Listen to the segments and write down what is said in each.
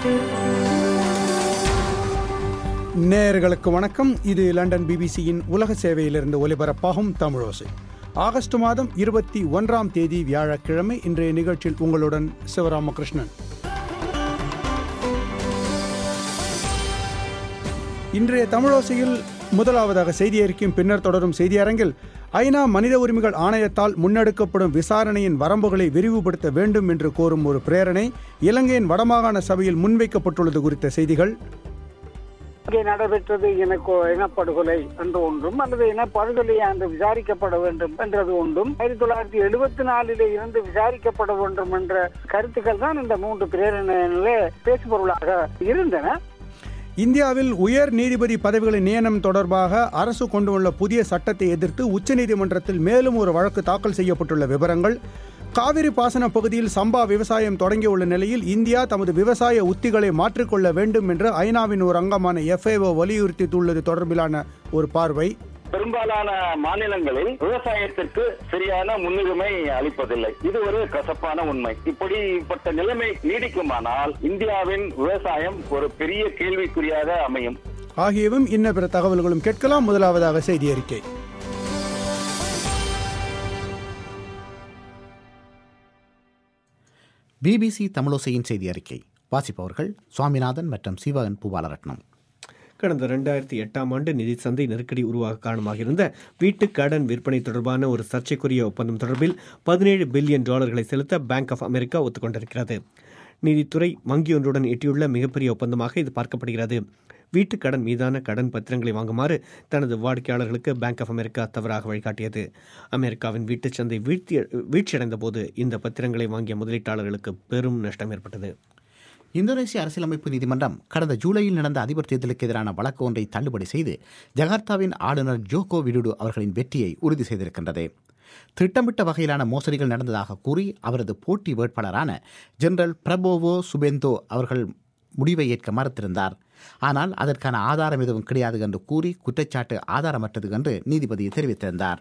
நேயர்களுக்கு வணக்கம் இது லண்டன் பிபிசியின் உலக சேவையிலிருந்து ஒலிபரப்பாகும் தமிழோசை ஆகஸ்ட் மாதம் இருபத்தி ஒன்றாம் தேதி வியாழக்கிழமை இன்றைய நிகழ்ச்சியில் உங்களுடன் சிவராமகிருஷ்ணன் இன்றைய தமிழோசையில் முதலாவதாக செய்தி அறிக்கையும் பின்னர் தொடரும் செய்தியரங்கில் ஐநா மனித உரிமைகள் ஆணையத்தால் முன்னெடுக்கப்படும் விசாரணையின் வரம்புகளை விரிவுபடுத்த வேண்டும் என்று கோரும் ஒரு பிரேரணை இலங்கையின் வடமாகாண சபையில் முன்வைக்கப்பட்டுள்ளது குறித்த செய்திகள் இங்கே நடைபெற்றது இனக்கோ இனப்படுகொலை என்று ஒன்றும் அல்லது இனப்படுகொலை என்று விசாரிக்கப்பட வேண்டும் என்றது ஒன்றும் ஆயிரத்தி தொள்ளாயிரத்தி எழுபத்தி நாலிலே இருந்து விசாரிக்கப்பட வேண்டும் என்ற கருத்துக்கள் தான் இந்த மூன்று பிரேரணையிலே பேசுபொருளாக இருந்தன இந்தியாவில் உயர் நீதிபதி பதவிகளின் நியமனம் தொடர்பாக அரசு கொண்டுள்ள புதிய சட்டத்தை எதிர்த்து உச்சநீதிமன்றத்தில் மேலும் ஒரு வழக்கு தாக்கல் செய்யப்பட்டுள்ள விவரங்கள் காவிரி பாசன பகுதியில் சம்பா விவசாயம் தொடங்கியுள்ள நிலையில் இந்தியா தமது விவசாய உத்திகளை மாற்றிக்கொள்ள வேண்டும் என்று ஐநாவின் ஒரு அங்கமான எஃப்ஏஓ வலியுறுத்தியுள்ளது தொடர்பிலான ஒரு பார்வை பெரும்பாலான மாநிலங்களில் விவசாயத்திற்கு சரியான முன்னுரிமை அளிப்பதில்லை இது ஒரு கசப்பான உண்மை இப்படிப்பட்ட நிலைமை நீடிக்குமானால் இந்தியாவின் விவசாயம் ஒரு பெரிய கேள்விக்குறியாக அமையும் ஆகியவும் இன்ன பிற தகவல்களும் கேட்கலாம் முதலாவதாக செய்தி அறிக்கை பிபிசி தமிழோசையின் செய்தி அறிக்கை வாசிப்பவர்கள் சுவாமிநாதன் மற்றும் சிவகன் பூபாலரட்னம் கடந்த ரெண்டாயிரத்தி எட்டாம் ஆண்டு நிதி சந்தை நெருக்கடி உருவாக காரணமாக இருந்த வீட்டு கடன் விற்பனை தொடர்பான ஒரு சர்ச்சைக்குரிய ஒப்பந்தம் தொடர்பில் பதினேழு பில்லியன் டாலர்களை செலுத்த பேங்க் ஆஃப் அமெரிக்கா ஒத்துக்கொண்டிருக்கிறது நீதித்துறை வங்கியொன்றுடன் எட்டியுள்ள மிகப்பெரிய ஒப்பந்தமாக இது பார்க்கப்படுகிறது வீட்டு கடன் மீதான கடன் பத்திரங்களை வாங்குமாறு தனது வாடிக்கையாளர்களுக்கு பேங்க் ஆஃப் அமெரிக்கா தவறாக வழிகாட்டியது அமெரிக்காவின் வீட்டுச் சந்தை வீழ்த்தி வீழ்ச்சியடைந்த போது இந்த பத்திரங்களை வாங்கிய முதலீட்டாளர்களுக்கு பெரும் நஷ்டம் ஏற்பட்டது இந்தோனேசிய அரசியலமைப்பு நீதிமன்றம் கடந்த ஜூலையில் நடந்த அதிபர் தேர்தலுக்கு எதிரான வழக்கு ஒன்றை தள்ளுபடி செய்து ஜகார்த்தாவின் ஆளுநர் ஜோகோ விடுடு அவர்களின் வெற்றியை உறுதி செய்திருக்கின்றது திட்டமிட்ட வகையிலான மோசடிகள் நடந்ததாக கூறி அவரது போட்டி வேட்பாளரான ஜெனரல் பிரபோவோ சுபெந்தோ அவர்கள் முடிவை ஏற்க மறுத்திருந்தார் ஆனால் அதற்கான ஆதாரம் எதுவும் கிடையாது என்று கூறி குற்றச்சாட்டு ஆதாரமற்றது என்று நீதிபதி தெரிவித்திருந்தார்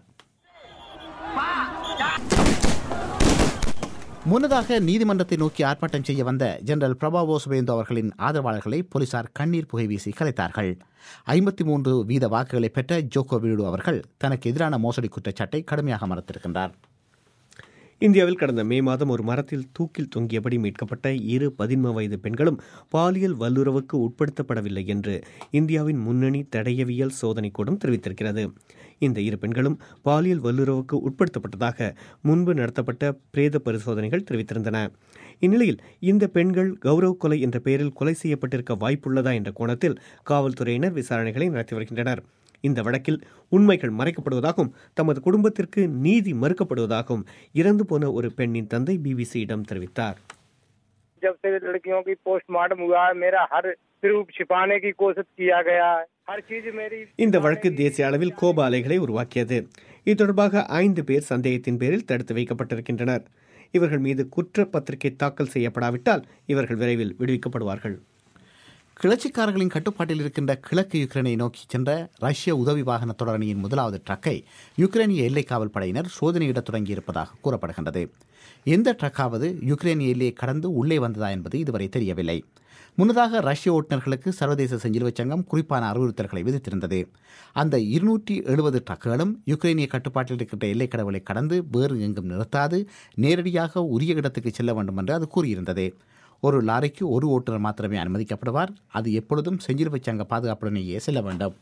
முன்னதாக நீதிமன்றத்தை நோக்கி ஆர்ப்பாட்டம் செய்ய வந்த ஜெனரல் பிரபாவோ சுபேந்து அவர்களின் ஆதரவாளர்களை போலீசார் கண்ணீர் புகை வீசி கலைத்தார்கள் ஐம்பத்தி மூன்று வீத வாக்குகளை பெற்ற ஜோகோ விடுடு அவர்கள் தனக்கு எதிரான மோசடி குற்றச்சாட்டை கடுமையாக மறுத்திருக்கின்றார் இந்தியாவில் கடந்த மே மாதம் ஒரு மரத்தில் தூக்கில் தொங்கியபடி மீட்கப்பட்ட இரு பதின்ம வயது பெண்களும் பாலியல் வல்லுறவுக்கு உட்படுத்தப்படவில்லை என்று இந்தியாவின் முன்னணி தடயவியல் சோதனைக்கூடம் தெரிவித்திருக்கிறது இந்த இரு பெண்களும் பாலியல் வல்லுறவுக்கு உட்படுத்தப்பட்டதாக முன்பு நடத்தப்பட்ட பிரேத பரிசோதனைகள் தெரிவித்திருந்தன இந்நிலையில் இந்த பெண்கள் கௌரவ கொலை என்ற பெயரில் கொலை செய்யப்பட்டிருக்க வாய்ப்புள்ளதா என்ற கோணத்தில் காவல்துறையினர் விசாரணைகளை நடத்தி வருகின்றனர் இந்த வழக்கில் உண்மைகள் மறைக்கப்படுவதாகவும் தமது குடும்பத்திற்கு நீதி மறுக்கப்படுவதாகவும் இறந்து போன ஒரு பெண்ணின் தந்தை பிபிசியிடம் தெரிவித்தார் जब से लड़कियों की पोस्टमार्टम हुआ है मेरा हर प्रूफ छिपाने की कोशिश किया गया है हर चीज मेरी இந்த வழக்கு தேசிய அளவில் கோப அலைகளை உருவாக்கியது இது தொடர்பாக ஐந்து பேர் சந்தேகத்தின் பேரில் தடுத்து வைக்கப்பட்டிருக்கின்றனர் இவர்கள் மீது குற்ற பத்திரிகை தாக்கல் செய்யப்படாவிட்டால் இவர்கள் விரைவில் விடுவிக்கப்படுவார்கள் கிளர்ச்சிக்காரர்களின் கட்டுப்பாட்டில் இருக்கின்ற கிழக்கு யுக்ரைனை நோக்கி சென்ற ரஷ்ய உதவி வாகன தொடரணியின் முதலாவது ட்ரக்கை யுக்ரைனிய எல்லை காவல் படையினர் சோதனையிடத் தொடங்கியிருப்பதாக கூறப்படுகின்றது எந்த ட்ரக்காவது யுக்ரைனிய எல்லையை கடந்து உள்ளே வந்ததா என்பது இதுவரை தெரியவில்லை முன்னதாக ரஷ்ய ஓட்டுநர்களுக்கு சர்வதேச செஞ்சிலுவைச் சங்கம் குறிப்பான அறிவுறுத்தல்களை விதித்திருந்தது அந்த இருநூற்றி எழுபது ட்ரக்குகளும் யுக்ரைனிய கட்டுப்பாட்டில் இருக்கின்ற எல்லைக் கடவுளை கடந்து வேறு எங்கும் நிறுத்தாது நேரடியாக உரிய இடத்துக்கு செல்ல வேண்டும் என்று அது கூறியிருந்தது ஒரு லாரிக்கு ஒரு ஓட்டுநர் மாத்திரமே அனுமதிக்கப்படுவார் அது எப்பொழுதும் செஞ்சிலுவைச் சங்க பாதுகாப்புடனேயே செல்ல வேண்டும்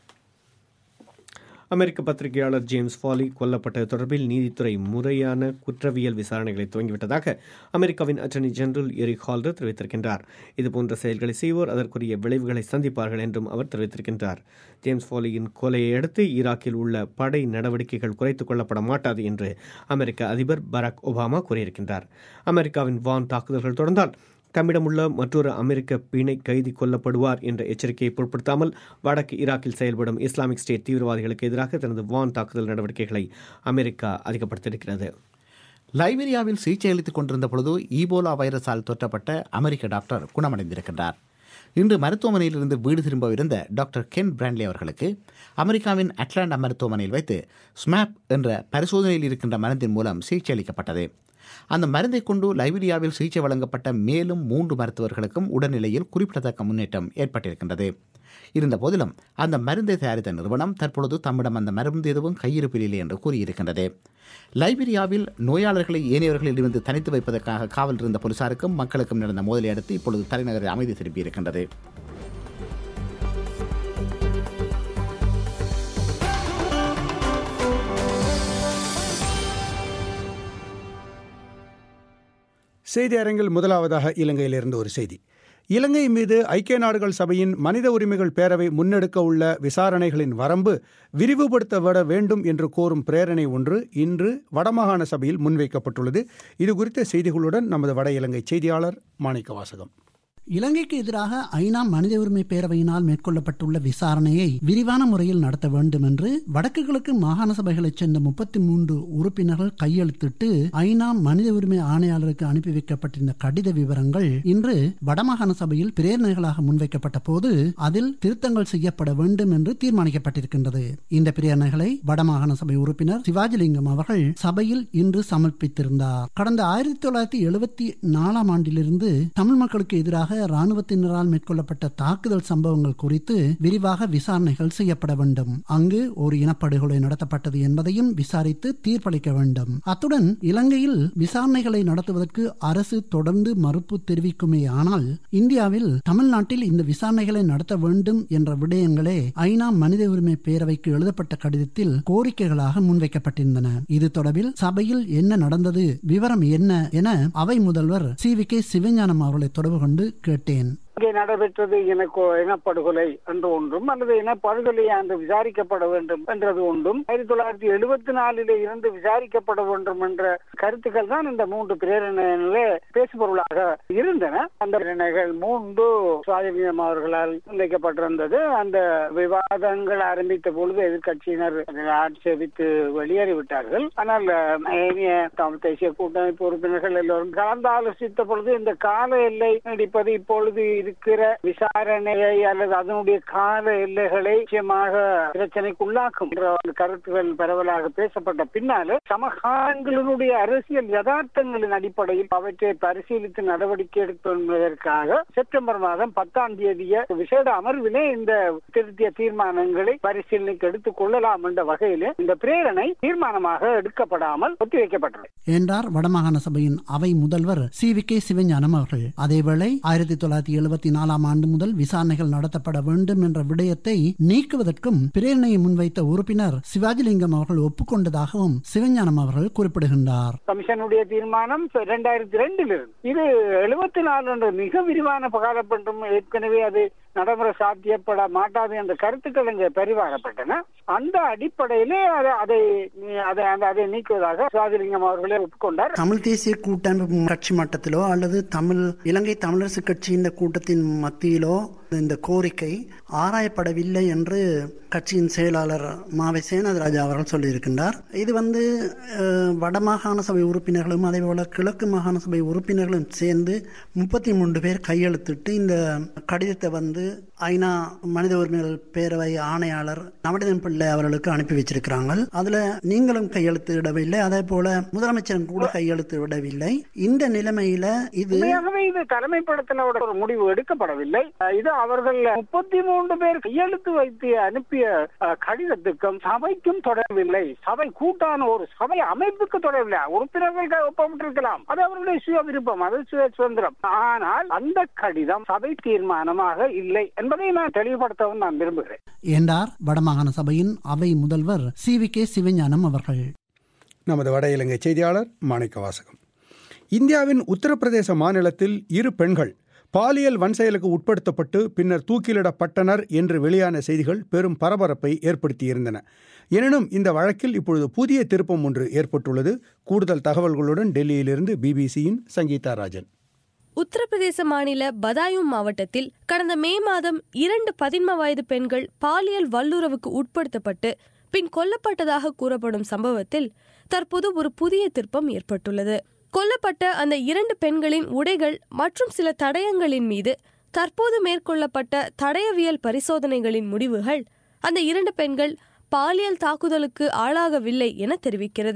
அமெரிக்க பத்திரிகையாளர் ஜேம்ஸ் ஃபாலி கொல்லப்பட்டது தொடர்பில் நீதித்துறை முறையான குற்றவியல் விசாரணைகளை துவங்கிவிட்டதாக அமெரிக்காவின் அட்டர்னி ஜெனரல் எரிக் ஹால்டர் தெரிவித்திருக்கின்றார் இதுபோன்ற செயல்களை செய்வோர் அதற்குரிய விளைவுகளை சந்திப்பார்கள் என்றும் அவர் தெரிவித்திருக்கின்றார் ஜேம்ஸ் ஃபாலியின் கொலையை அடுத்து ஈராக்கில் உள்ள படை நடவடிக்கைகள் குறைத்துக் கொள்ளப்பட மாட்டாது என்று அமெரிக்க அதிபர் பராக் ஒபாமா கூறியிருக்கின்றார் அமெரிக்காவின் வான் தாக்குதல்கள் தொடர்ந்தால் தம்மிடமுள்ள மற்றொரு அமெரிக்க பிணை கைதி கொல்லப்படுவார் என்ற எச்சரிக்கையை பொருட்படுத்தாமல் வடக்கு ஈராக்கில் செயல்படும் இஸ்லாமிக் ஸ்டேட் தீவிரவாதிகளுக்கு எதிராக தனது வான் தாக்குதல் நடவடிக்கைகளை அமெரிக்கா அதிகப்படுத்தியிருக்கிறது லைபீரியாவில் சிகிச்சை அளித்துக் கொண்டிருந்த பொழுது ஈபோலா வைரஸால் தொற்றப்பட்ட அமெரிக்க டாக்டர் குணமடைந்திருக்கின்றார் இன்று மருத்துவமனையிலிருந்து வீடு திரும்பவிருந்த டாக்டர் கென் பிராண்ட்லி அவர்களுக்கு அமெரிக்காவின் அட்லாண்டா மருத்துவமனையில் வைத்து ஸ்மாப் என்ற பரிசோதனையில் இருக்கின்ற மருந்தின் மூலம் சிகிச்சை அளிக்கப்பட்டது அந்த மருந்தை கொண்டு லைபீரியாவில் சிகிச்சை வழங்கப்பட்ட மேலும் மூன்று மருத்துவர்களுக்கும் உடல்நிலையில் குறிப்பிடத்தக்க முன்னேற்றம் ஏற்பட்டிருக்கின்றது இருந்த போதிலும் அந்த மருந்தை தயாரித்த நிறுவனம் தற்பொழுது தம்மிடம் அந்த மருந்து எதுவும் கையிருப்பில் இல்லை என்று கூறியிருக்கின்றது லைபீரியாவில் நோயாளர்களை ஏனையவர்களில் இருந்து தனித்து வைப்பதற்காக காவல் இருந்த போலீசாருக்கும் மக்களுக்கும் நடந்த மோதலை அடுத்து இப்பொழுது தலைநகரில் அமைதி திரும்பியிருக்கின்றது செய்தி அரங்கில் முதலாவதாக இலங்கையிலிருந்து ஒரு செய்தி இலங்கை மீது ஐக்கிய நாடுகள் சபையின் மனித உரிமைகள் பேரவை முன்னெடுக்க உள்ள விசாரணைகளின் வரம்பு விரிவுபடுத்தப்பட வேண்டும் என்று கோரும் பிரேரணை ஒன்று இன்று வடமாகாண சபையில் முன்வைக்கப்பட்டுள்ளது இது குறித்த செய்திகளுடன் நமது வட இலங்கை செய்தியாளர் மாணிக்க வாசகம் இலங்கைக்கு எதிராக ஐநா மனித உரிமை பேரவையினால் மேற்கொள்ளப்பட்டுள்ள விசாரணையை விரிவான முறையில் நடத்த வேண்டும் என்று வடக்கு கிழக்கு மாகாண சபைகளைச் சேர்ந்த முப்பத்தி மூன்று உறுப்பினர்கள் கையெழுத்திட்டு ஐநா மனித உரிமை ஆணையாளருக்கு அனுப்பி வைக்கப்பட்டிருந்த கடித விவரங்கள் இன்று வடமாகாண சபையில் பிரேரணைகளாக முன்வைக்கப்பட்ட போது அதில் திருத்தங்கள் செய்யப்பட வேண்டும் என்று தீர்மானிக்கப்பட்டிருக்கின்றது இந்த பிரேரணைகளை வடமாகாண சபை உறுப்பினர் சிவாஜிலிங்கம் அவர்கள் சபையில் இன்று சமர்ப்பித்திருந்தார் கடந்த ஆயிரத்தி தொள்ளாயிரத்தி எழுபத்தி நாலாம் ஆண்டிலிருந்து தமிழ் மக்களுக்கு எதிராக ராணுவத்தினரால் மேற்கொள்ளப்பட்ட தாக்குதல் சம்பவங்கள் குறித்து விரிவாக விசாரணைகள் செய்யப்பட வேண்டும் அங்கு ஒரு இனப்படுகொலை நடத்தப்பட்டது என்பதையும் விசாரித்து தீர்ப்பளிக்க வேண்டும் அத்துடன் இலங்கையில் விசாரணைகளை நடத்துவதற்கு அரசு தொடர்ந்து மறுப்பு தெரிவிக்குமே ஆனால் இந்தியாவில் தமிழ்நாட்டில் இந்த விசாரணைகளை நடத்த வேண்டும் என்ற விடயங்களே ஐநா மனித உரிமை பேரவைக்கு எழுதப்பட்ட கடிதத்தில் கோரிக்கைகளாக முன்வைக்கப்பட்டிருந்தன இது தொடர்பில் சபையில் என்ன நடந்தது விவரம் என்ன என அவை முதல்வர் சி வி கே சிவஞானம் அவர்களை தொடர்பு கொண்டு கேட்டேன் இங்கே நடைபெற்றது இனக்கோ இனப்படுகொலை என்று ஒன்றும் அல்லது இனப்படுகொலை என்று விசாரிக்கப்பட வேண்டும் என்றது ஒன்றும் ஆயிரத்தி தொள்ளாயிரத்தி எழுபத்தி நாலிலே இருந்து விசாரிக்கப்பட வேண்டும் என்ற கருத்துக்கள் தான் இந்த மூன்று பிரேரணைகளே பேசுபொருளாக இருந்தன அந்த பிரேரணைகள் மூன்று சுவாதிநியம் அவர்களால் முன்வைக்கப்பட்டிருந்தது அந்த விவாதங்கள் ஆரம்பித்த பொழுது எதிர்கட்சியினர் அதை ஆட்சேபித்து வெளியேறிவிட்டார்கள் ஆனால் ஏனைய தமிழ் தேசிய கூட்டமைப்பு உறுப்பினர்கள் எல்லோரும் கலந்து ஆலோசித்த பொழுது இந்த கால எல்லை நீடிப்பது இப்பொழுது இருக்கிற விசாரணையை அல்லது அதனுடைய கால எல்லைகளை நிச்சயமாக பிரச்சனைக்குள்ளாக்கும் என்ற ஒரு கருத்துகள் பரவலாக பேசப்பட்ட பின்னாலே சமகாலங்களினுடைய அரசியல் யதார்த்தங்களின் அடிப்படையில் அவற்றை பரிசீலித்து நடவடிக்கை எடுப்பதற்காக செப்டம்பர் மாதம் பத்தாம் தேதிய விசேட அமர்விலே இந்த திருத்திய தீர்மானங்களை பரிசீலனைக்கு எடுத்துக் கொள்ளலாம் என்ற வகையிலே இந்த பிரேரணை தீர்மானமாக எடுக்கப்படாமல் ஒத்திவைக்கப்பட்டது என்றார் வடமாகாண சபையின் அவை முதல்வர் சி வி கே சிவஞானம் அவர்கள் அதேவேளை ஆயிரத்தி தொள்ளாயிரத்தி எழுபத்தி நாலாம் ஆண்டு முதல் விசாரணைகள் நடத்தப்பட வேண்டும் என்ற விடயத்தை நீக்குவதற்கும் பிரேரணையை முன்வைத்த உறுப்பினர் சிவாஜிலிங்கம் அவர்கள் ஒப்புக்கொண்டதாகவும் சிவஞானம் அவர்கள் குறிப்பிடுகின்றார் கமிஷனுடைய தீர்மானம் இரண்டாயிரத்தி ரெண்டில் இருந்து இது எழுபத்தி நாலு என்ற மிக விரிவான காலப்பட்டும் ஏற்கனவே அது நடைமுறை சாத்தியப்பட மாட்டாது என்ற கருத்துக்கள் இங்கே பரிவாகப்பட்டன அந்த அடிப்படையிலே அதை அதை அதை அதை நீக்குவதாக சுவாதிலிங்கம் அவர்களே ஒப்புக்கொண்டார் தமிழ் தேசிய கூட்டமைப்பு கட்சி மட்டத்திலோ அல்லது தமிழ் இலங்கை தமிழரசு கட்சி இந்த கூட்டத்தின் மத்தியிலோ இந்த கோரிக்கை ஆராயப்படவில்லை என்று கட்சியின் செயலாளர் மாவை சேனதராஜா அவர்கள் சொல்லியிருக்கின்றார் இது வந்து வடமாகாண சபை உறுப்பினர்களும் அதே போல கிழக்கு மாகாண சபை உறுப்பினர்களும் சேர்ந்து முப்பத்தி மூன்று பேர் கையெழுத்திட்டு இந்த கடிதத்தை வந்து ஐநா மனித உரிமைகள் பேரவை ஆணையாளர் நவடிதன் பிள்ளை அவர்களுக்கு அனுப்பி வச்சிருக்கிறாங்க அதுல நீங்களும் கையெழுத்து விடவில்லை அதே போல முதலமைச்சரும் கூட கையெழுத்து விடவில்லை இந்த நிலைமையில இது இது தலைமைப்படத்தின ஒரு முடிவு எடுக்கப்படவில்லை இது அவர்கள் முப்பத்தி மூன்று பேர் கையெழுத்து வைத்து அனுப்பிய கடிதத்துக்கும் சபைக்கும் தொடரவில்லை சபை கூட்டான ஒரு சபை அமைப்புக்கு தொடரவில்லை உறுப்பினர்கள் ஒப்பமிட்டிருக்கலாம் அது அவருடைய சுய விருப்பம் அது சுய சுதந்திரம் ஆனால் அந்த கடிதம் சபை தீர்மானமாக இல்லை என்பதை நான் தெளிவுபடுத்தவும் நான் விரும்புகிறேன் என்றார் வடமாகாண சபையின் அவை முதல்வர் சி வி கே சிவஞானம் அவர்கள் நமது வட இலங்கை செய்தியாளர் மாணிக்க வாசகம் இந்தியாவின் உத்தரப்பிரதேச மாநிலத்தில் இரு பெண்கள் பாலியல் வன்செயலுக்கு உட்படுத்தப்பட்டு பின்னர் தூக்கிலிடப்பட்டனர் என்று வெளியான செய்திகள் பெரும் பரபரப்பை ஏற்படுத்தியிருந்தன எனினும் இந்த வழக்கில் இப்பொழுது புதிய திருப்பம் ஒன்று ஏற்பட்டுள்ளது கூடுதல் தகவல்களுடன் டெல்லியிலிருந்து பிபிசியின் சங்கீதா ராஜன் உத்தரப்பிரதேச மாநில பதாயூம் மாவட்டத்தில் கடந்த மே மாதம் இரண்டு பதின்ம வயது பெண்கள் பாலியல் வல்லுறவுக்கு உட்படுத்தப்பட்டு பின் கொல்லப்பட்டதாக கூறப்படும் சம்பவத்தில் தற்போது ஒரு புதிய திருப்பம் ஏற்பட்டுள்ளது கொல்லப்பட்ட அந்த இரண்டு பெண்களின் உடைகள் மற்றும் சில தடயங்களின் மீது தற்போது மேற்கொள்ளப்பட்ட தடயவியல் பரிசோதனைகளின் முடிவுகள் அந்த இரண்டு பெண்கள் பாலியல் தாக்குதலுக்கு ஆளாகவில்லை என தெரிவிக்கிறது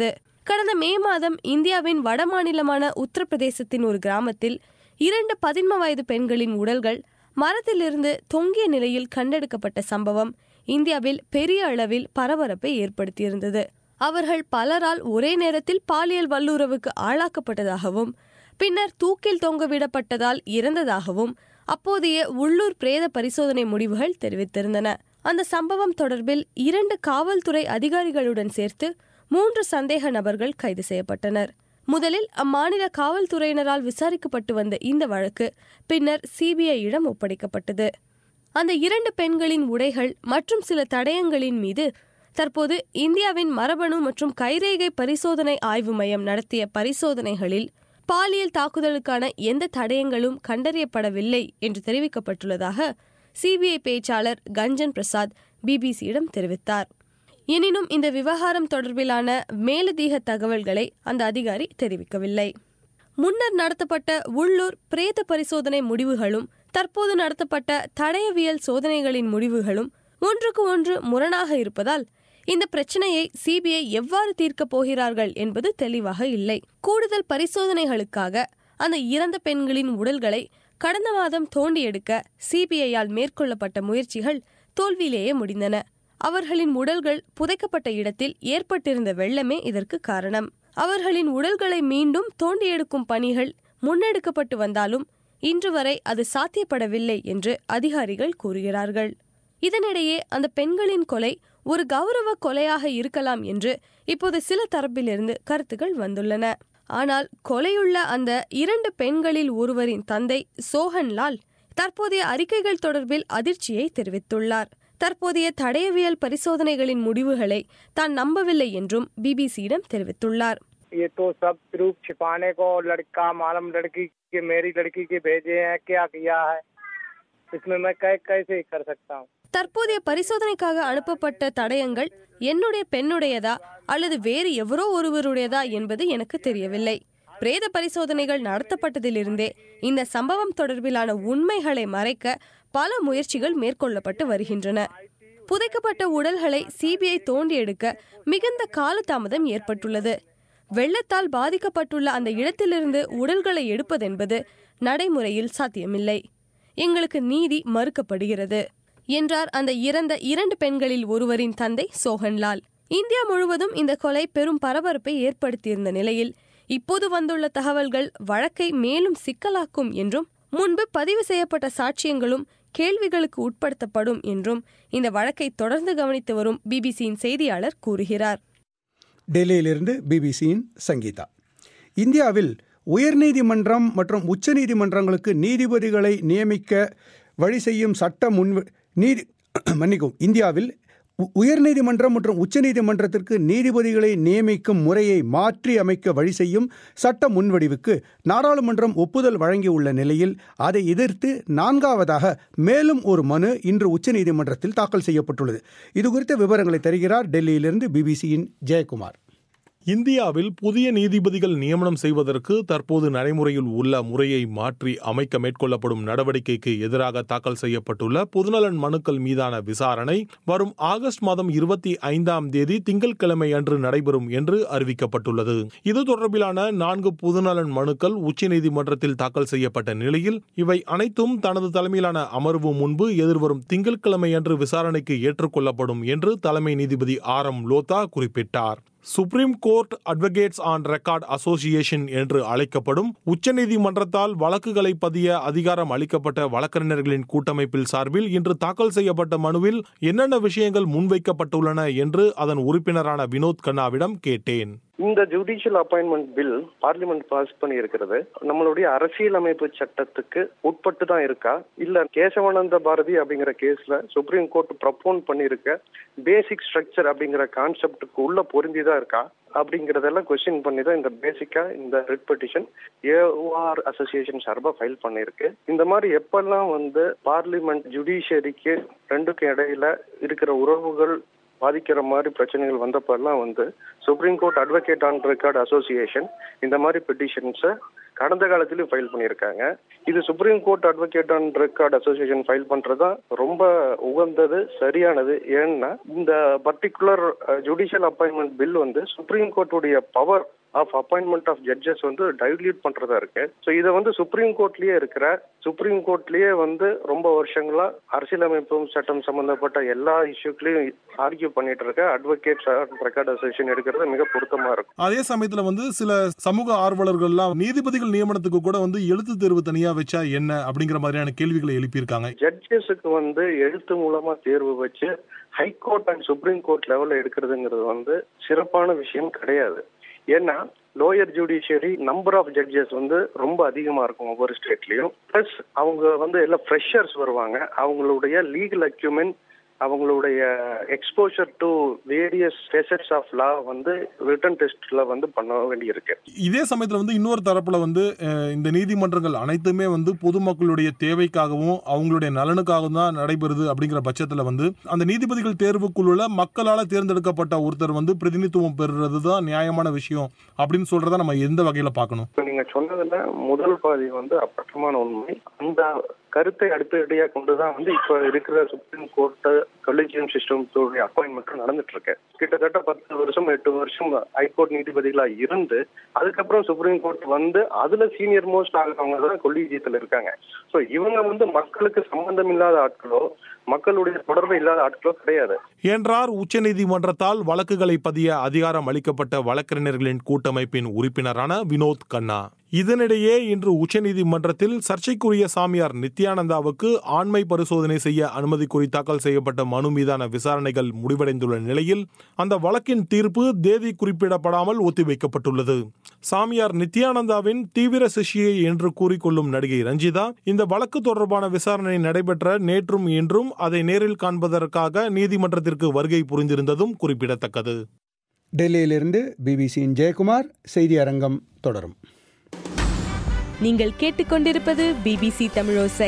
கடந்த மே மாதம் இந்தியாவின் வடமாநிலமான உத்தரப்பிரதேசத்தின் ஒரு கிராமத்தில் இரண்டு பதின்ம வயது பெண்களின் உடல்கள் மரத்திலிருந்து தொங்கிய நிலையில் கண்டெடுக்கப்பட்ட சம்பவம் இந்தியாவில் பெரிய அளவில் பரபரப்பை ஏற்படுத்தியிருந்தது அவர்கள் பலரால் ஒரே நேரத்தில் பாலியல் வல்லுறவுக்கு ஆளாக்கப்பட்டதாகவும் பின்னர் தூக்கில் தொங்கவிடப்பட்டதால் இறந்ததாகவும் அப்போதைய உள்ளூர் பிரேத பரிசோதனை முடிவுகள் தெரிவித்திருந்தன அந்த சம்பவம் தொடர்பில் இரண்டு காவல்துறை அதிகாரிகளுடன் சேர்த்து மூன்று சந்தேக நபர்கள் கைது செய்யப்பட்டனர் முதலில் அம்மாநில காவல்துறையினரால் விசாரிக்கப்பட்டு வந்த இந்த வழக்கு பின்னர் சிபிஐயிடம் ஒப்படைக்கப்பட்டது அந்த இரண்டு பெண்களின் உடைகள் மற்றும் சில தடயங்களின் மீது தற்போது இந்தியாவின் மரபணு மற்றும் கைரேகை பரிசோதனை ஆய்வு மையம் நடத்திய பரிசோதனைகளில் பாலியல் தாக்குதலுக்கான எந்த தடயங்களும் கண்டறியப்படவில்லை என்று தெரிவிக்கப்பட்டுள்ளதாக சிபிஐ பேச்சாளர் கஞ்சன் பிரசாத் பிபிசியிடம் தெரிவித்தார் எனினும் இந்த விவகாரம் தொடர்பிலான மேலதிக தகவல்களை அந்த அதிகாரி தெரிவிக்கவில்லை முன்னர் நடத்தப்பட்ட உள்ளூர் பிரேத பரிசோதனை முடிவுகளும் தற்போது நடத்தப்பட்ட தடயவியல் சோதனைகளின் முடிவுகளும் ஒன்றுக்கு ஒன்று முரணாக இருப்பதால் இந்த பிரச்சனையை சிபிஐ எவ்வாறு தீர்க்கப் போகிறார்கள் என்பது தெளிவாக இல்லை கூடுதல் பரிசோதனைகளுக்காக அந்த இறந்த பெண்களின் உடல்களை கடந்த மாதம் தோண்டி எடுக்க சிபிஐயால் மேற்கொள்ளப்பட்ட முயற்சிகள் தோல்வியிலேயே முடிந்தன அவர்களின் உடல்கள் புதைக்கப்பட்ட இடத்தில் ஏற்பட்டிருந்த வெள்ளமே இதற்கு காரணம் அவர்களின் உடல்களை மீண்டும் தோண்டி எடுக்கும் பணிகள் முன்னெடுக்கப்பட்டு வந்தாலும் இன்று வரை அது சாத்தியப்படவில்லை என்று அதிகாரிகள் கூறுகிறார்கள் இதனிடையே அந்த பெண்களின் கொலை ஒரு கௌரவ கொலையாக இருக்கலாம் என்று இப்போது சில தரப்பிலிருந்து கருத்துக்கள் வந்துள்ளன ஆனால் கொலையுள்ள அந்த இரண்டு பெண்களில் ஒருவரின் தந்தை சோஹன்லால் தற்போதைய அறிக்கைகள் தொடர்பில் அதிர்ச்சியை தெரிவித்துள்ளார் தற்போதைய தடயவியல் பரிசோதனைகளின் முடிவுகளை தான் நம்பவில்லை என்றும் பிபிசியிடம் தெரிவித்துள்ளார் ये तो सब प्रूफ छिपाने को लड़का मालूम लड़की के मेरी लड़की के भेजे हैं क्या किया है इसमें मैं कै, कैसे कर सकता हूँ தற்போதைய பரிசோதனைக்காக அனுப்பப்பட்ட தடயங்கள் என்னுடைய பெண்ணுடையதா அல்லது வேறு எவரோ ஒருவருடையதா என்பது எனக்கு தெரியவில்லை பிரேத பரிசோதனைகள் நடத்தப்பட்டதிலிருந்தே இந்த சம்பவம் தொடர்பிலான உண்மைகளை மறைக்க பல முயற்சிகள் மேற்கொள்ளப்பட்டு வருகின்றன புதைக்கப்பட்ட உடல்களை சிபிஐ தோண்டி எடுக்க மிகுந்த காலதாமதம் ஏற்பட்டுள்ளது வெள்ளத்தால் பாதிக்கப்பட்டுள்ள அந்த இடத்திலிருந்து உடல்களை எடுப்பதென்பது நடைமுறையில் சாத்தியமில்லை எங்களுக்கு நீதி மறுக்கப்படுகிறது என்றார் அந்த இறந்த இரண்டு பெண்களில் ஒருவரின் தந்தை சோகன்லால் இந்தியா முழுவதும் இந்த கொலை பெரும் பரபரப்பை ஏற்படுத்தியிருந்த நிலையில் இப்போது வந்துள்ள தகவல்கள் வழக்கை மேலும் சிக்கலாக்கும் என்றும் முன்பு பதிவு செய்யப்பட்ட சாட்சியங்களும் கேள்விகளுக்கு உட்படுத்தப்படும் என்றும் இந்த வழக்கை தொடர்ந்து கவனித்து வரும் பிபிசியின் செய்தியாளர் கூறுகிறார் டெல்லியிலிருந்து பிபிசியின் சங்கீதா இந்தியாவில் உயர்நீதிமன்றம் மற்றும் உச்சநீதிமன்றங்களுக்கு நீதிபதிகளை நியமிக்க வழி செய்யும் சட்ட முன் நீதி மன்னிக்கும் இந்தியாவில் உ- உயர்நீதிமன்றம் மற்றும் உச்சநீதிமன்றத்திற்கு நீதிபதிகளை நியமிக்கும் முறையை மாற்றி அமைக்க வழி செய்யும் சட்ட முன்வடிவுக்கு நாடாளுமன்றம் ஒப்புதல் வழங்கியுள்ள நிலையில் அதை எதிர்த்து நான்காவதாக மேலும் ஒரு மனு இன்று உச்சநீதிமன்றத்தில் தாக்கல் செய்யப்பட்டுள்ளது இது குறித்த விவரங்களை தருகிறார் டெல்லியிலிருந்து பிபிசியின் ஜெயக்குமார் இந்தியாவில் புதிய நீதிபதிகள் நியமனம் செய்வதற்கு தற்போது நடைமுறையில் உள்ள முறையை மாற்றி அமைக்க மேற்கொள்ளப்படும் நடவடிக்கைக்கு எதிராக தாக்கல் செய்யப்பட்டுள்ள பொதுநலன் மனுக்கள் மீதான விசாரணை வரும் ஆகஸ்ட் மாதம் இருபத்தி ஐந்தாம் தேதி திங்கட்கிழமை அன்று நடைபெறும் என்று அறிவிக்கப்பட்டுள்ளது இது தொடர்பிலான நான்கு பொதுநலன் மனுக்கள் உச்சநீதிமன்றத்தில் தாக்கல் செய்யப்பட்ட நிலையில் இவை அனைத்தும் தனது தலைமையிலான அமர்வு முன்பு எதிர்வரும் திங்கட்கிழமை அன்று விசாரணைக்கு ஏற்றுக்கொள்ளப்படும் என்று தலைமை நீதிபதி ஆர் எம் லோதா குறிப்பிட்டார் supreme court advocates on record association என்று அழைக்கப்படும் உச்சநீதிமன்றத்தால் வழக்குகளை பதிய அதிகாரம் அளிக்கப்பட்ட வழக்கறிஞர்களின் கூட்டமைப்பில் சார்பில் இன்று தாக்கல் செய்யப்பட்ட மனுவில் என்னென்ன விஷயங்கள் முன்வைக்கப்பட்டுள்ளன என்று அதன் உறுப்பினரான வினோத் கண்ணாவிடம் கேட்டேன் இந்த judicial appointment bill parliament pass பண்ணி இருக்கிறது நம்மளுடைய அரசியலமைப்பு சட்டத்துக்கு உட்பட்டு தான் இருக்கா இல்ல கேசவானந்த பாரதி அப்படிங்கிற கேஸ்ல சுப்ரீம் கோர்ட் ப்ரப்போன் பண்ணியிருக்க பேசிக் ஸ்ட்ரக்சர் அப்படிங்கிற கான்செப்டுக்கு உள்ள பொருந்திதான் இருக்கா அப்படிங்கறதெல்லாம் கொஸ்டின் பண்ணி தான் இந்த பேசிக்கா இந்த ரிட் பெட்டிஷன் ஏஆர் அசோசியேஷன் சார்பா ஃபைல் பண்ணிருக்கு இந்த மாதிரி எப்பெல்லாம் வந்து பார்லிமெண்ட் ஜுடிஷியரிக்கு ரெண்டுக்கும் இடையில இருக்கிற உறவுகள் பாதிக்கிற மாதிரி பிரச்சனைகள் வந்தப்பெல்லாம் வந்து supreme court advocate on record association இந்த மாதிரி பெட்டிஷன்ஸை கடந்த காலத்திலயும் ஃபைல் பண்ணியிருக்காங்க இது supreme court advocate and record association file பண்றது ரொம்ப உகந்தது சரியானது ஏன்னா இந்த பர்டிகுலர் ஜுடிஷியல் அப்பாயின்மெண்ட் பில் வந்து சுப்ரீம் கோர்ட்டுடைய power of appointment of judges வந்து டைல்யூட் பண்றதா இருக்கு ஸோ இதை வந்து சுப்ரீம் கோர்ட்லயே இருக்கிற சுப்ரீம் கோர்ட்லயே வந்து ரொம்ப வருஷங்களா அரசியலமைப்பு சட்டம் சம்பந்தப்பட்ட எல்லா இஷ்யூக்களையும் ஆர்கியூ பண்ணிட்டு இருக்க அட்வொகேட்ஸ் ரெக்கார்ட் அசோசியேஷன் எடுக்கிறது மிக பொருத்தமா இருக்கும் அதே சமயத்துல வந்து சில சமூக ஆர்வலர்கள்லாம் நீதிபதிகள் நியமனத்துக்கு கூட வந்து எழுத்து தேர்வு தனியா வச்சா என்ன அப்படிங்கிற மாதிரியான கேள்விகளை எழுப்பியிருக்காங்க ஜட்ஜஸுக்கு வந்து எழுத்து மூலமா தேர்வு வச்சு ஹைகோர்ட் அண்ட் சுப்ரீம் கோர்ட் லெவல்ல எடுக்கிறதுங்கிறது வந்து சிறப்பான விஷயம் கிடையாது ஏன்னா lower judiciary number of judges வந்து ரொம்ப அதிகமா இருக்கும் ஒவ்வொரு ஸ்டேட்லயும் பிளஸ் அவங்க வந்து எல்லாம் ஃப்ரெஷர்ஸ் வருவாங்க அவங்களுடைய லீகல் அக்யூமெண்ட் அவங்களுடைய exposure to various facets of law வந்து ரிட்டன் டெஸ்ட்ல வந்து பண்ண வேண்டியிருக்கு இதே சமயத்துல வந்து இன்னொரு தரப்புல வந்து அஹ், இந்த நீதிமன்றங்கள் அனைத்துமே வந்து பொதுமக்களுடைய தேவைக்காகவும் அவங்களுடைய நலனுக்காகவும் தான் நடைபெறுது அப்படிங்கிற பட்சத்துல வந்து அந்த நீதிபதிகள் தேர்வுக்குள்ள மக்களால தேர்ந்தெடுக்கப்பட்ட ஒருத்தர் வந்து பிரதிநிதித்துவம் பெறுறது தான் நியாயமான விஷயம் அப்படின்னு சொல்றத நம்ம எந்த வகையில பார்க்கணும் இப்ப நீங்க சொன்னதுல முதல் பாதி வந்து அப்பட்டமான உண்மை அந்த கருத்தை அடிப்படையாக கொண்டுதான் வந்து இப்ப இருக்கிற supreme court collegium system appointment நடந்துட்டு இருக்கு கிட்டத்தட்ட பத்து வருஷம் எட்டு வருஷம் ஹைகோர்ட் நீதிபதிகளா இருந்து அதுக்கப்புறம் சுப்ரீம் கோர்ட் வந்து அதுல சீனியர் மோஸ்ட் ஆகிறவங்க தான் கொலிஜியத்துல இருக்காங்க சோ இவங்க வந்து மக்களுக்கு சம்பந்தம் இல்லாத ஆட்களோ மக்களுடைய தொடர்பு இல்லாத ஆட்களோ கிடையாது என்றார் உச்சநீதிமன்றத்தால் வழக்குகளை பதிய அதிகாரம் அளிக்கப்பட்ட வழக்கறிஞர்களின் கூட்டமைப்பின் உறுப்பினரான வினோத் கண்ணா இதனிடையே இன்று உச்சநீதிமன்றத்தில் சர்ச்சைக்குரிய சாமியார் நித்யானந்தாவுக்கு ஆண்மை பரிசோதனை செய்ய அனுமதி கோரி தாக்கல் செய்யப்பட்ட மனு மீதான விசாரணைகள் முடிவடைந்துள்ள நிலையில் அந்த வழக்கின் தீர்ப்பு தேதி குறிப்பிடப்படாமல் ஒத்திவைக்கப்பட்டுள்ளது சாமியார் நித்யானந்தாவின் தீவிர சிஷியை என்று கூறிக்கொள்ளும் நடிகை ரஞ்சிதா இந்த வழக்கு தொடர்பான விசாரணை நடைபெற்ற நேற்றும் இன்றும் அதை நேரில் காண்பதற்காக நீதிமன்றத்திற்கு வருகை புரிந்திருந்ததும் குறிப்பிடத்தக்கது டெல்லியிலிருந்து பிபிசியின் ஜெயக்குமார் செய்தி அரங்கம் தொடரும் நீங்கள் கேட்டுக்கொண்டிருப்பது பிபிசி தமிழோசை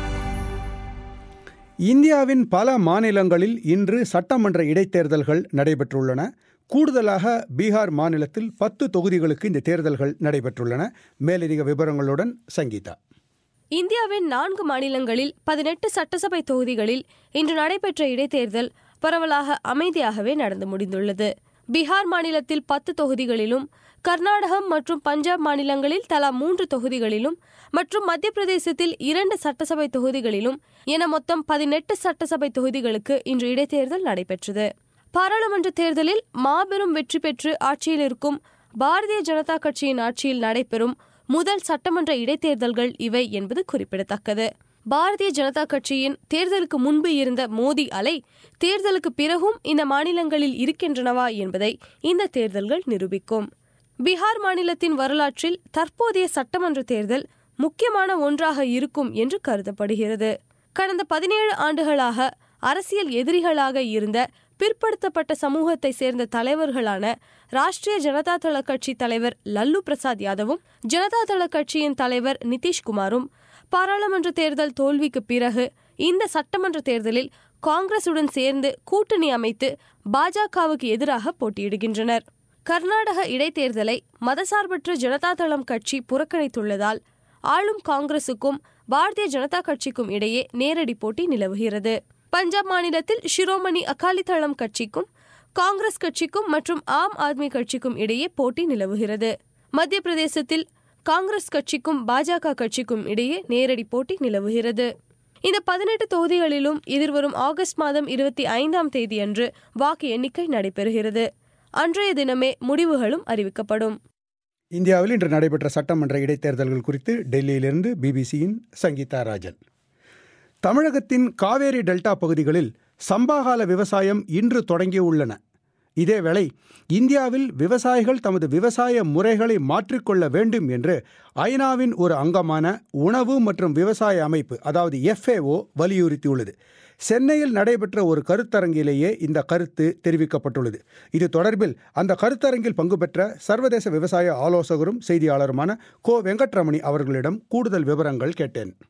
இந்தியாவின் பல மாநிலங்களில் இன்று சட்டமன்ற இடைத்தேர்தல்கள் நடைபெற்றுள்ளன கூடுதலாக பீகார் மாநிலத்தில் பத்து தொகுதிகளுக்கு இந்த தேர்தல்கள் நடைபெற்றுள்ளன மேலதிக விவரங்களுடன் சங்கீதா இந்தியாவின் நான்கு மாநிலங்களில் பதினெட்டு சட்டசபை தொகுதிகளில் இன்று நடைபெற்ற இடைத்தேர்தல் பரவலாக அமைதியாகவே நடந்து முடிந்துள்ளது பீகார் மாநிலத்தில் பத்து தொகுதிகளிலும் கர்நாடகம் மற்றும் பஞ்சாப் மாநிலங்களில் தலா மூன்று தொகுதிகளிலும் மற்றும் மத்திய பிரதேசத்தில் இரண்டு சட்டசபை தொகுதிகளிலும் என மொத்தம் பதினெட்டு சட்டசபை தொகுதிகளுக்கு இன்று இடைத்தேர்தல் நடைபெற்றது பாராளுமன்ற தேர்தலில் மாபெரும் வெற்றி பெற்று ஆட்சியில் இருக்கும் பாரதிய ஜனதா கட்சியின் ஆட்சியில் நடைபெறும் முதல் சட்டமன்ற இடைத்தேர்தல்கள் இவை என்பது குறிப்பிடத்தக்கது பாரதிய ஜனதா கட்சியின் தேர்தலுக்கு முன்பு இருந்த மோடி அலை தேர்தலுக்கு பிறகும் இந்த மாநிலங்களில் இருக்கின்றனவா என்பதை இந்த தேர்தல்கள் நிரூபிக்கும் பீகார் மாநிலத்தின் வரலாற்றில் தற்போதைய சட்டமன்ற தேர்தல் முக்கியமான ஒன்றாக இருக்கும் என்று கருதப்படுகிறது கடந்த பதினேழு ஆண்டுகளாக அரசியல் எதிரிகளாக இருந்த பிற்படுத்தப்பட்ட சமூகத்தை சேர்ந்த தலைவர்களான ராஷ்டிரிய ஜனதா தள கட்சி தலைவர் லல்லு பிரசாத் யாதவும் ஜனதா தள கட்சியின் தலைவர் நிதிஷ்குமாரும் பாராளுமன்ற தேர்தல் தோல்விக்கு பிறகு இந்த சட்டமன்ற தேர்தலில் காங்கிரசுடன் சேர்ந்து கூட்டணி அமைத்து பாஜகவுக்கு எதிராக போட்டியிடுகின்றனர் கர்நாடக இடைத்தேர்தலை மதசார்பற்ற ஜனதா தளம் கட்சி புறக்கணித்துள்ளதால் ஆளும் காங்கிரசுக்கும் பாரதிய ஜனதா கட்சிக்கும் இடையே நேரடி போட்டி நிலவுகிறது பஞ்சாப் மாநிலத்தில் ஷிரோமணி அகாலி தளம் கட்சிக்கும் காங்கிரஸ் கட்சிக்கும் மற்றும் ஆம் ஆத்மி கட்சிக்கும் இடையே போட்டி நிலவுகிறது மத்திய பிரதேசத்தில் காங்கிரஸ் கட்சிக்கும் பாஜக கட்சிக்கும் இடையே நேரடி போட்டி நிலவுகிறது இந்த பதினெட்டு தொகுதிகளிலும் எதிர்வரும் ஆகஸ்ட் மாதம் இருபத்தி ஐந்தாம் தேதியன்று வாக்கு எண்ணிக்கை நடைபெறுகிறது அன்றைய தினமே முடிவுகளும் அறிவிக்கப்படும் இந்தியாவில் இன்று நடைபெற்ற சட்டமன்ற இடைத்தேர்தல்கள் குறித்து டெல்லியிலிருந்து பிபிசியின் சங்கீதா ராஜன் தமிழகத்தின் காவேரி டெல்டா பகுதிகளில் சம்பாகால விவசாயம் இன்று தொடங்கியுள்ளன இதேவேளை இந்தியாவில் விவசாயிகள் தமது விவசாய முறைகளை மாற்றிக்கொள்ள வேண்டும் என்று ஐநாவின் ஒரு அங்கமான உணவு மற்றும் விவசாய அமைப்பு அதாவது எஃப்ஏஓ வலியுறுத்தியுள்ளது சென்னையில் நடைபெற்ற ஒரு கருத்தரங்கிலேயே இந்த கருத்து தெரிவிக்கப்பட்டுள்ளது இது தொடர்பில் அந்த கருத்தரங்கில் பங்கு பெற்ற சர்வதேச விவசாய ஆலோசகரும் செய்தியாளருமான கோ வெங்கட்ரமணி அவர்களிடம் கூடுதல் விவரங்கள் கேட்டேன்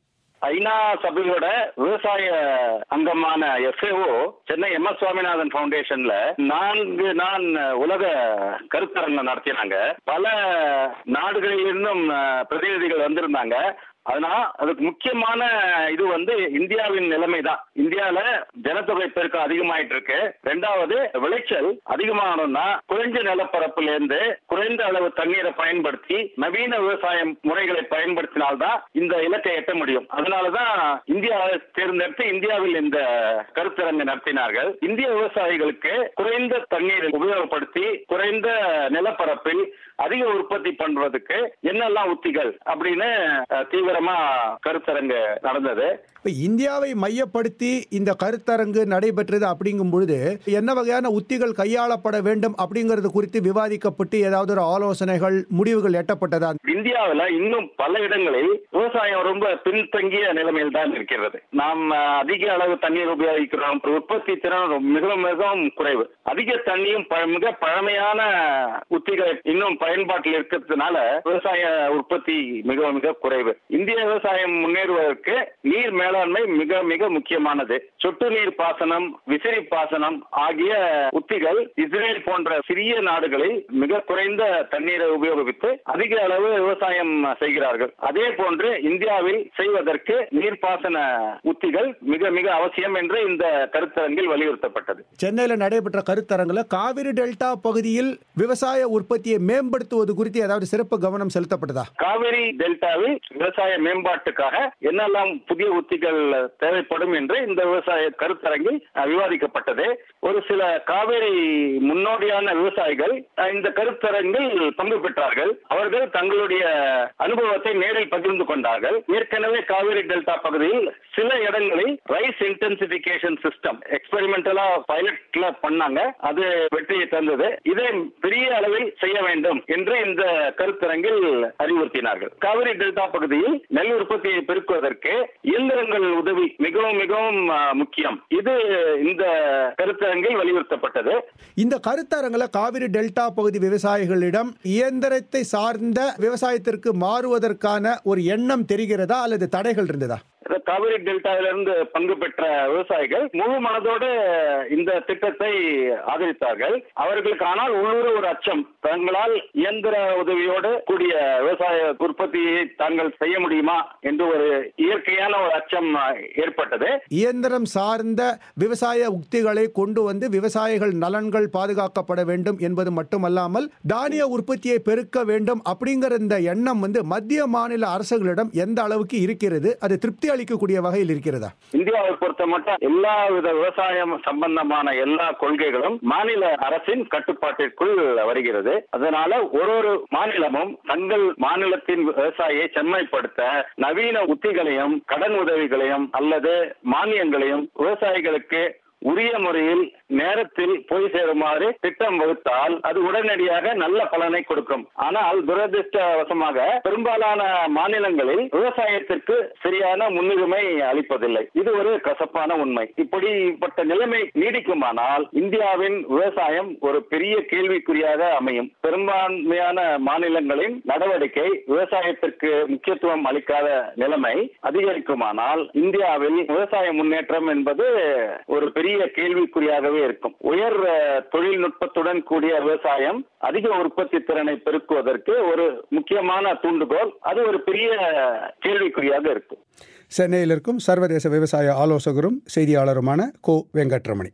ஐநா சபையோட விவசாய அங்கமான FAO Chennai M S Swaminathan பவுண்டேஷன்ல நான்கு நான் உலக கருத்தரங்கம் நடத்தினாங்க பல நாடுகளில் இருந்தும் அஹ், பிரதிநிதிகள் வந்திருந்தாங்க அதனால அதுக்கு முக்கியமான இது வந்து இந்தியாவின் நிலைமை தான் இந்தியால ஜனத்தொகை பெருக்கம் அதிகமாயிட்டு இருக்கு ரெண்டாவது விளைச்சல் அதிகமாகணும்னா குறைஞ்ச நிலப்பரப்புல இருந்து குறைந்த அளவு தண்ணீரை பயன்படுத்தி நவீன விவசாய முறைகளை பயன்படுத்தினால்தான் இந்த இலக்கை எட்ட முடியும் அதனாலதான் இந்தியாவை தேர்ந்தெடுத்து இந்தியாவில் இந்த கருத்தரங்கு நடத்தினார்கள் இந்திய விவசாயிகளுக்கு குறைந்த தண்ணீரை உபயோகப்படுத்தி குறைந்த நிலப்பரப்பில் அதிக உற்பத்தி பண்றதுக்கு என்னெல்லாம் உத்திகள் அப்படின்னு அஹ், தீவிரமா கருத்தரங்கு நடந்தது இப்ப இந்தியாவை மையப்படுத்தி இந்த கருத்தரங்கு நடைபெற்றது அப்படிங்கும் பொழுது என்ன வகையான உத்திகள் கையாளப்பட வேண்டும் அப்படிங்கிறது குறித்து விவாதிக்கப்பட்டு ஏதாவது ஒரு ஆலோசனைகள் முடிவுகள் எட்டப்பட்டதா இந்தியாவுல இன்னும் பல இடங்களில் விவசாயம் ரொம்ப பின்தங்கிய நிலைமையில் தான் இருக்கிறது நாம் அஹ், அதிக அளவு தண்ணீர் உபயோகிக்கிறோம் உற்பத்தி திறன் ரொம்ப- மிகவும் மிகவும் குறைவு அதிக தண்ணியும் ப- மிக பழமையான உத்திகள் இன்னும் பயன்பாட்டில் இருக்கிறதுனால விவசாய உற்பத்தி மிக மிக குறைவு இந்திய விவசாயம் முன்னேறுவதற்கு நீர் மேலாண்மை மிக மிக முக்கியமானது சொட்டு நீர் பாசனம் விசிறி பாசனம் ஆகிய உத்திகள் இஸ்ரேல் போன்ற சிறிய நாடுகளில் மிக குறைந்த தண்ணீரை உபயோகித்து அதிக அளவு விவசாயம் செய்கிறார்கள் அதே போன்று இந்தியாவில் செய்வதற்கு நீர்ப்பாசன உத்திகள் மிக மிக அவசியம் என்று இந்த கருத்தரங்கில் வலியுறுத்தப்பட்டது சென்னையில் நடைபெற்ற கருத்தரங்குல காவிரி டெல்டா பகுதியில் விவசாய உற்பத்தியை மேம்படுத்துவது குறித்து ஏதாவது சிறப்பு கவனம் செலுத்தப்பட்டதா காவிரி டெல்டாவில் விவசாய மேம்பாட்டுக்காக என்னெல்லாம் புதிய உத்திகள் தேவைப்படும் என்று இந்த விவசாய கருத்தரங்கில் அஹ், விவாதிக்கப்பட்டது ஒரு சில காவிரி முன்னோடியான விவசாயிகள் அஹ், இந்த கருத்தரங்கில் பங்கு பெற்றார்கள் அவர்கள் தங்களுடைய அனுபவத்தை நேரில் பகிர்ந்து கொண்டார்கள் ஏற்கனவே காவிரி டெல்டா பகுதியில் சில இடங்களில் ரைஸ் இன்டென்சிபிகேஷன் சிஸ்டம் எக்ஸ்பெரிமெண்டலா பைலட்ல பண்ணாங்க அது வெற்றியை தந்தது இதை பெரிய அளவில் செய்ய வேண்டும் என்று இந்த கருத்தரங்கில் அறிவுறுத்தினார்கள் காவிரி டெல்டா பகுதியில் நெல் உற்பத்தியை பெருக்குவதற்கு இயந்திரங்கள் உதவி மிகவும் மிகவும் அஹ், முக்கியம் இது இந்த கருத்தரங்கில் வலியுறுத்தப்பட்டது இந்த கருத்தரங்குல காவிரி டெல்டா பகுதி விவசாயிகளிடம் இயந்திரத்தை சார்ந்த விவசாயத்திற்கு மாறுவதற்கான ஒரு எண்ணம் தெரிகிறதா அல்லது தடைகள் இருந்ததா இந்த காவிரி டெல்டாவிலிருந்து பங்கு பெற்ற விவசாயிகள் முழு மனதோடு இந்த திட்டத்தை ஆதரித்தார்கள் அவர்களுக்கு ஆனால் உள்ளூர ஒரு அச்சம் தங்களால் இயந்திர உதவியோடு கூடிய விவசாய உற்பத்தியை தாங்கள் செய்ய முடியுமா என்று ஒரு இயற்கையான ஒரு அச்சம் அஹ், ஏற்பட்டது இயந்திரம் சார்ந்த விவசாய உக்திகளை கொண்டு வந்து விவசாயிகள் நலன்கள் பாதுகாக்கப்பட வேண்டும் என்பது மட்டுமல்லாமல் தானிய உற்பத்தியை பெருக்க வேண்டும் அப்படிங்கிற இந்த எண்ணம் வந்து மத்திய மாநில அரசுகளிடம் எந்த அளவுக்கு இருக்கிறது அது திருப்தி அளிக்கக்கூடிய வகையில் இருக்கிறதா இந்தியாவை பொறுத்த மட்டும் எல்லா வித விவசாயம் சம்பந்தமான எல்லா கொள்கைகளும் மாநில அரசின் கட்டுப்பாட்டிற்குள் வருகிறது அதனால ஒரு ஒரு மாநிலமும் தங்கள் மாநிலத்தின் விவசாயியை செம்மைப்படுத்த நவீன உத்திகளையும் கடன் உதவிகளையும் அல்லது மானியங்களையும் விவசாயிகளுக்கு உரிய முறையில் நேரத்தில் போய் சேருமாறு திட்டம் வகுத்தால் அது உடனடியாக நல்ல பலனை கொடுக்கும் ஆனால் துரதிருஷ்டவசமாக பெரும்பாலான மாநிலங்களில் விவசாயத்திற்கு சரியான முன்னுரிமை அளிப்பதில்லை இது ஒரு கசப்பான உண்மை இப்படிப்பட்ட நிலைமை நீடிக்குமானால் இந்தியாவின் விவசாயம் ஒரு பெரிய கேள்விக்குறியாக அமையும் பெரும்பான்மையான மாநிலங்களின் நடவடிக்கை விவசாயத்திற்கு முக்கியத்துவம் அளிக்காத நிலைமை அதிகரிக்குமானால் இந்தியாவில் விவசாய முன்னேற்றம் என்பது ஒரு பெரிய கேள்விக்குறியாகவே இருக்கும் உயர் அஹ், தொழில்நுட்பத்துடன் கூடிய விவசாயம் அதிக உற்பத்தி திறனை பெருக்குவதற்கு ஒரு முக்கியமான தூண்டுகோல் அது ஒரு பெரிய கேள்விக்குறியாக இருக்கும் சென்னையில் இருக்கும் சர்வதேச விவசாய ஆலோசகரும் செய்தியாளருமான கோ வெங்கட்ரமணி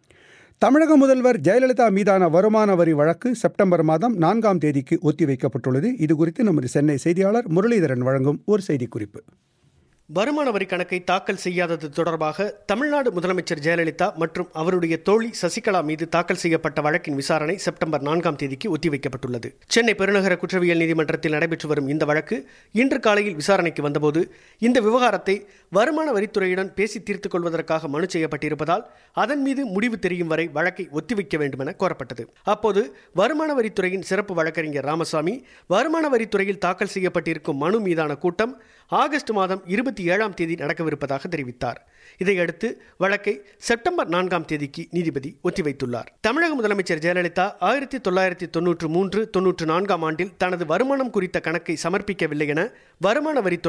தமிழக முதல்வர் ஜெயலலிதா மீதான வருமான வரி வழக்கு செப்டம்பர் மாதம் நான்காம் தேதிக்கு ஒத்திவைக்கப்பட்டுள்ளது இது குறித்து நமது சென்னை செய்தியாளர் முரளிதரன் வழங்கும் ஒரு செய்திக்குறிப்பு வருமான வரி கணக்கை தாக்கல் செய்யாதது தொடர்பாக தமிழ்நாடு முதலமைச்சர் ஜெயலலிதா மற்றும் அவருடைய தோழி சசிகலா மீது தாக்கல் செய்யப்பட்ட வழக்கின் விசாரணை செப்டம்பர் நான்காம் தேதிக்கு ஒத்திவைக்கப்பட்டுள்ளது சென்னை பெருநகர குற்றவியல் நீதிமன்றத்தில் நடைபெற்று வரும் இந்த வழக்கு இன்று காலையில் விசாரணைக்கு வந்தபோது இந்த விவகாரத்தை வருமான வரித்துறையுடன் பேசி தீர்த்துக் கொள்வதற்காக மனு செய்யப்பட்டிருப்பதால் அதன் மீது முடிவு தெரியும் வரை வழக்கை ஒத்திவைக்க வேண்டும் என கோரப்பட்டது அப்போது வருமான வரித்துறையின் சிறப்பு வழக்கறிஞர் ராமசாமி வருமான வரித்துறையில் தாக்கல் செய்யப்பட்டிருக்கும் மனு மீதான கூட்டம் ஆகஸ்ட் மாதம் இருபத்தி ஏழாம் தேதி நடக்கவிருப்பதாக தெரிவித்தார் இதையடுத்து வழக்கை செப்டம்பர் நான்காம் தேதிக்கு நீதிபதி ஒத்திவைத்துள்ளார் தமிழக முதலமைச்சர் ஜெயலலிதா ஆயிரத்தி தொள்ளாயிரத்தி தொன்னூற்று மூன்று தொன்னூற்று நான்காம் ஆண்டில் தனது வருமானம் குறித்த கணக்கை சமர்ப்பிக்கவில்லை என வருமான வரித்துறையால்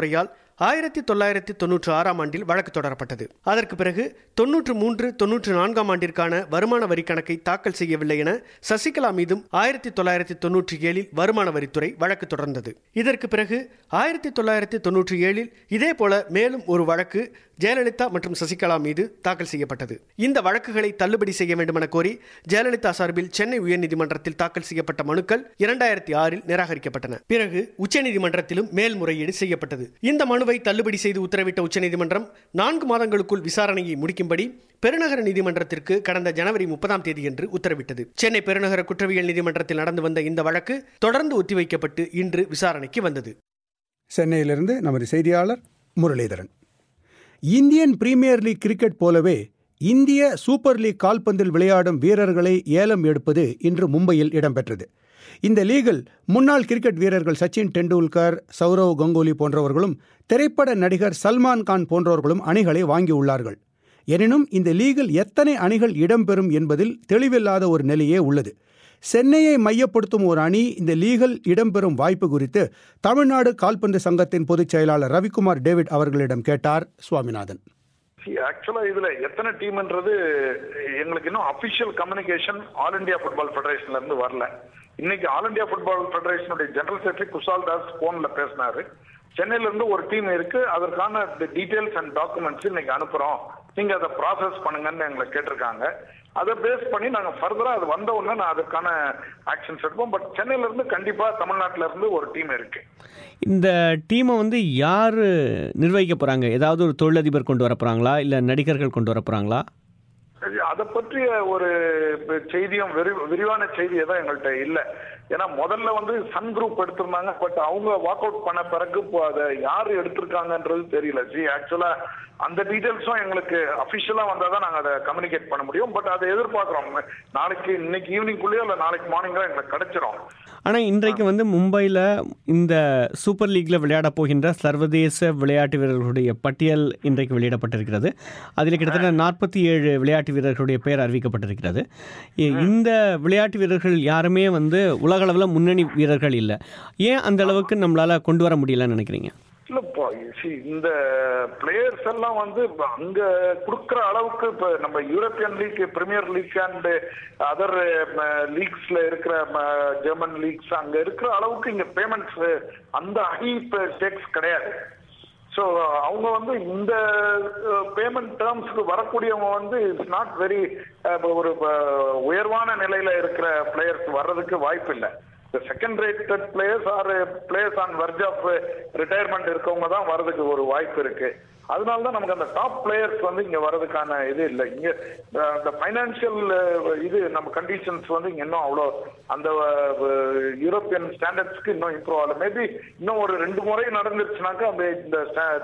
ஆயிரத்தி தொள்ளாயிரத்தி தொன்னூற்று ஆறாம் ஆண்டில் வழக்கு தொடரப்பட்டது அதற்கு பிறகு தொன்னூற்று மூன்று தொன்னூற்று நான்காம் ஆண்டிற்கான வருமான வரி கணக்கை தாக்கல் செய்யவில்லை என சசிகலா மீதும் ஆயிரத்தி தொள்ளாயிரத்தி தொன்னூற்றி ஏழில் வருமான வரித்துறை வழக்கு தொடர்ந்தது இதற்கு பிறகு ஆயிரத்தி தொள்ளாயிரத்தி தொன்னூற்றி ஏழில் இதே போல மேலும் ஒரு வழக்கு ஜெயலலிதா மற்றும் சசிகலா மீது தாக்கல் செய்யப்பட்டது இந்த வழக்குகளை தள்ளுபடி செய்ய வேண்டும் என கோரி ஜெயலலிதா சார்பில் சென்னை உயர்நீதிமன்றத்தில் தாக்கல் செய்யப்பட்ட மனுக்கள் இரண்டாயிரத்தி ஆறில் நிராகரிக்கப்பட்டன பிறகு உச்சநீதிமன்றத்திலும் மேல்முறையீடு செய்யப்பட்டது இந்த மனுவை தள்ளுபடி செய்து உத்தரவிட்ட உச்சநீதிமன்றம் நான்கு மாதங்களுக்குள் விசாரணையை முடிக்கும்படி பெருநகர நீதிமன்றத்திற்கு கடந்த ஜனவரி முப்பதாம் தேதியன்று உத்தரவிட்டது சென்னை பெருநகர குற்றவியல் நீதிமன்றத்தில் நடந்து வந்த இந்த வழக்கு தொடர்ந்து ஒத்திவைக்கப்பட்டு இன்று விசாரணைக்கு வந்தது சென்னையிலிருந்து நமது செய்தியாளர் Muralidharan Indian premier league cricket போலவே இந்திய சூப்பர் லீக் கால்பந்தில் விளையாடும் வீரர்களை ஏலம் எடுப்பது இன்று மும்பையில் இடம்பெற்றது இந்த லீகில் முன்னாள் கிரிக்கெட் வீரர்கள் சச்சின் டெண்டுல்கர் சௌரவ் கங்குலி போன்றவர்களும் திரைப்பட நடிகர் சல்மான் கான் போன்றவர்களும் அணிகளை வாங்கியுள்ளார்கள் எனினும் இந்த லீகில் எத்தனை அணிகள் இடம்பெறும் என்பதில் தெளிவில்லாத ஒரு நிலையே உள்ளது சென்னையை மையப்படுத்தும் ஒரு அணி இந்த லீகல் இடம்பெறும் வாய்ப்பு குறித்து தமிழ்நாடு கால்பந்து சங்கத்தின் பொதுச் செயலாளர் ரவிக்குமார் டேவிட் அவர்களிடம் கேட்டார் சுவாமிநாதன் ஆக்சுவலா இதுல எத்தனை டீம்ன்றது எங்களுக்கு இன்னும் official communication all India football ஃபெடரேஷன்ல இருந்து வரல இன்னைக்கு ஆல் இந்தியா ஃபுட்பால் ஃபெடரேஷனுடைய ஜெனரல் செக்ரட்டரி குஷால் தாஸ் போன்ல பேசினாரு சென்னையில இருந்து ஒரு டீம் இருக்கு அதற்கான டீடைல்ஸ் அண்ட் டாக்குமெண்ட்ஸ் இன்னைக்கு அனுப்புறோம் நீங்க அதை ப்ராசஸ் பண்ணுங்கன்னு எங்களை கேட்டிருக்காங்க அதை பேஸ் பண்ணி நாங்க ஃபர்தரா அது வந்த உடனே நான் அதுக்கான ஆக்ஷன்ஸ் எடுப்போம் பட் சென்னையில இருந்து கண்டிப்பா தமிழ்நாட்டுல இருந்து ஒரு டீம் இருக்கு இந்த டீமை வந்து யார் நிர்வகிக்க போகிறாங்க ஏதாவது ஒரு தொழிலதிபர் கொண்டு வர போகிறாங்களா இல்லை நடிகர்கள் கொண்டு வர போகிறாங்களா அதை பற்றிய ஒரு செய்தியும் விரி விரிவான செய்தி எதுவும் எங்கள்கிட்ட இல்லை ஏன்னா முதல்ல வந்து சன் குரூப் எடுத்திருந்தாங்க பட் அவங்க வாக் அவுட் பண்ண பிறகு இப்போ அதை யார் எடுத்திருக்காங்கன்றது தெரியல ஜி ஆக்சுவலா அந்த டீடைல்ஸும் எங்களுக்கு அபிஷியலா வந்தால் தான் நாங்கள் அதை கம்யூனிகேட் பண்ண முடியும் பட் அதை எதிர்பார்க்குறோம் நாளைக்கு இன்னைக்கு ஈவினிங்குள்ளேயோ இல்லை நாளைக்கு மார்னிங்கோ எங்களுக்கு கிடைச்சிரும் ஆனால் இன்றைக்கு வந்து மும்பையில் இந்த சூப்பர் லீக்கில் விளையாட போகின்ற சர்வதேச விளையாட்டு வீரர்களுடைய பட்டியல் இன்றைக்கு வெளியிடப்பட்டிருக்கிறது அதில் கிட்டத்தட்ட நாற்பத்தி ஏழு விளையாட்டு வீரர்களுடைய பெயர் அறிவிக்கப்பட்டிருக்கிறது இ- இந்த விளையாட்டு வீரர்கள் யாருமே வந்து உலகளவில் முன்னணி வீரர்கள் இல்லை ஏன் அந்த அளவுக்கு நம்மளால் கொண்டு வர முடியலன்னு நினைக்கிறீங்க இல்லப்பா see, இந்த பிளேயர்ஸ் எல்லாம் வந்து இப்ப அங்க குடுக்கிற அளவுக்கு இப்ப நம்ம European league premier league and other லீக்ஸ்ல இருக்கிற ஜெர்மன் லீக்ஸ் அங்க இருக்கிற அளவுக்கு இங்க பேமெண்ட்ஸ் அந்த ஹை ஸ்டேக்ஸ் கிடையாது ஸோ அவங்க வந்து இந்த பேமெண்ட் டேர்ம்ஸ்க்கு வரக்கூடியவங்க வந்து இட்ஸ் நாட் வெரி ஒரு அஹ், உயர்வான நிலையில இருக்கிற பிளேயர்ஸ் வர்றதுக்கு வாய்ப்பு இல்லை இந்த second rated players or players on verge of retirement இருக்கவங்க தான் வர்றதுக்கு ஒரு வாய்ப்பு இருக்கு அதனால தான் நமக்கு அந்த டாப் பிளேயர்ஸ் வந்து இங்க வர்றதுக்கான இது இல்லை இங்க அஹ், அந்த ஃபைனான்சியல் இது நம்ம கண்டிஷன்ஸ் வந்து இங்க இன்னும் அவ்வளோ அந்த யூரோப்பியன் ஸ்டாண்டர்ட்ஸ்க்கு இன்னும் இம்ப்ரூவ் ஆகல மேபி இன்னும் ஒரு ரெண்டு முறை நடந்துருச்சுனாக்கா அந்த இந்த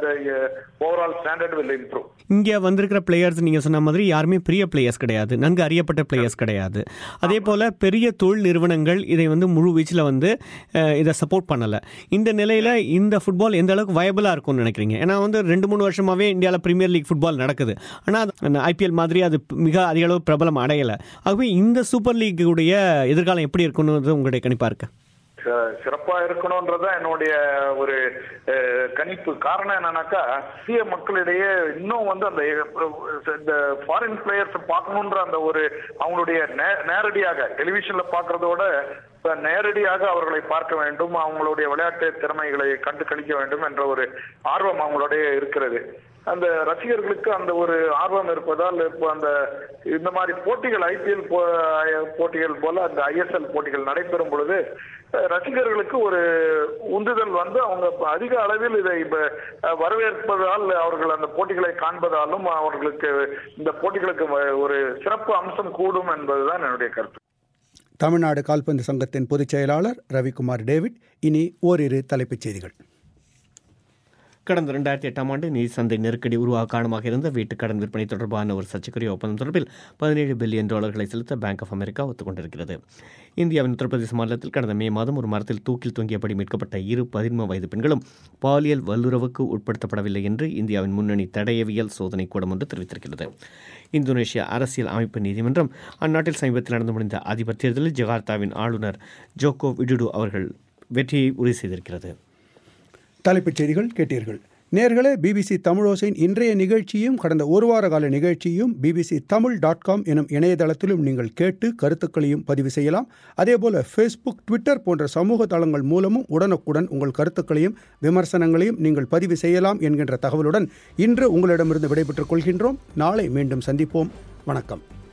ஓவரால் ஸ்டாண்டர்ட் will இம்ப்ரூவ் இங்கே வந்திருக்கிற பிளேயர்ஸ் நீங்கள் சொன்ன மாதிரி யாருமே பெரிய பிளேயர்ஸ் கிடையாது நன்கு அறியப்பட்ட பிளேயர்ஸ் கிடையாது அதே போல் பெரிய தொழில் நிறுவனங்கள் இதை வந்து முழு வீச்சில் வந்து அஹ், இதை சப்போர்ட் பண்ணலை இந்த நிலையில் இந்த ஃபுட்பால் எந்த அளவுக்கு வயபிளாக இருக்கும்னு நினைக்கிறீங்க ஏன்னா வந்து ரெண்டு மூணு வருஷமாகவே இந்தியாவில் பிரீமியர் லீக் ஃபுட்பால் நடக்குது ஆனால் ஐபிஎல் மாதிரி அது மிக அதிக அளவு பிரபலம் அடையலை ஆகவே இந்த சூப்பர் லீக்குடைய எதிர்காலம் எப்படி இருக்குன்னு உங்களுடைய கணிப்பாக இருக்கு ச- சிறப்பா இருக்கணும்ன்றதுதான் என்னுடைய ஒரு அஹ், கணிப்பு காரணம் என்னன்னாக்கா இந்திய மக்களிடையே இன்னும் வந்து அந்த அஹ், இந்த ஃபாரின் பிளேயர்ஸ் பார்க்கணுன்ற அந்த ஒரு அவங்களுடைய நே- நேரடியாக டெலிவிஷன்ல பார்க்கறதோட இப்ப நேரடியாக அவர்களை பார்க்க வேண்டும் அவங்களுடைய விளையாட்டு திறமைகளை கண்டு கழிக்க வேண்டும் என்ற ஒரு ஆர்வம் அவங்களுடைய இருக்கிறது அந்த ரசிகர்களுக்கு அந்த ஒரு ஆர்வம் இருப்பதால் இப்போ அந்த இந்த மாதிரி போட்டிகள் ஐபிஎல் போட்டிகள் போல அந்த ஐஎஸ்எல் போட்டிகள் நடைபெறும் பொழுது அஹ், ரசிகர்களுக்கு ஒரு உந்துதல் வந்து அவங்க இப்ப அதிக அளவில் இதை இப்ப, அஹ், வரவேற்பதால் அவர்கள் அந்த போட்டிகளை காண்பதாலும் அவர்களுக்கு இந்த போட்டிகளுக்கு வ- ஒரு சிறப்பு அம்சம் கூடும் என்பதுதான் என்னுடைய கருத்து தமிழ்நாடு கால்பந்து சங்கத்தின் பொதுச் செயலாளர் ரவிக்குமார் டேவிட் இனி ஓரிரு தலைப்புச் செய்திகள் கடந்த ரெண்டாயிரத்தி எட்டாம் ஆண்டு நிதி சந்தை நெருக்கடி உருவாக காரணமாக இருந்த வீட்டுக் கடன் விற்பனை தொடர்பான ஒரு சர்ச்சைக்குரிய ஒப்பந்தம் தொடர்பில் பதினேழு பில்லியன் டாலர்களை செலுத்த பேங்க் ஆஃப் அமெரிக்கா ஒத்துக்கொண்டிருக்கிறது இந்தியாவின் உத்தரப்பிரதேச மாநிலத்தில் கடந்த மே மாதம் ஒரு மரத்தில் தூக்கில் தொங்கியபடி மீட்கப்பட்ட இரு பதின்ம வயது பெண்களும் பாலியல் வல்லுறவுக்கு உட்படுத்தப்படவில்லை என்று இந்தியாவின் முன்னணி தடயவியல் சோதனை கூடம் ஒன்று தெரிவித்திருக்கிறது இந்தோனேஷிய அரசியல் அமைப்பு நீதிமன்றம் அந்நாட்டில் சமீபத்தில் நடந்து முடிந்த அதிபர் தேர்தலில் ஜகார்த்தாவின் ஆளுநர் ஜோகோ விடுடு அவர்கள் வெற்றியை உறுதி செய்திருக்கிறது தலைப்புச் செய்திகள் கேட்டீர்கள் நேர்களே பிபிசி தமிழோசையின் இன்றைய நிகழ்ச்சியும் கடந்த ஒரு வார கால நிகழ்ச்சியும் பிபிசி தமிழ் டாட் காம் எனும் இணையதளத்திலும் நீங்கள் கேட்டு கருத்துக்களையும் பதிவு செய்யலாம் அதேபோல ஃபேஸ்புக் ட்விட்டர் போன்ற சமூக தளங்கள் மூலமும் உடனுக்குடன் உங்கள் கருத்துக்களையும் விமர்சனங்களையும் நீங்கள் பதிவு செய்யலாம் என்கின்ற தகவலுடன் இன்று உங்களிடமிருந்து விடைபெற்றுக் கொள்கின்றோம் நாளை மீண்டும் சந்திப்போம் வணக்கம்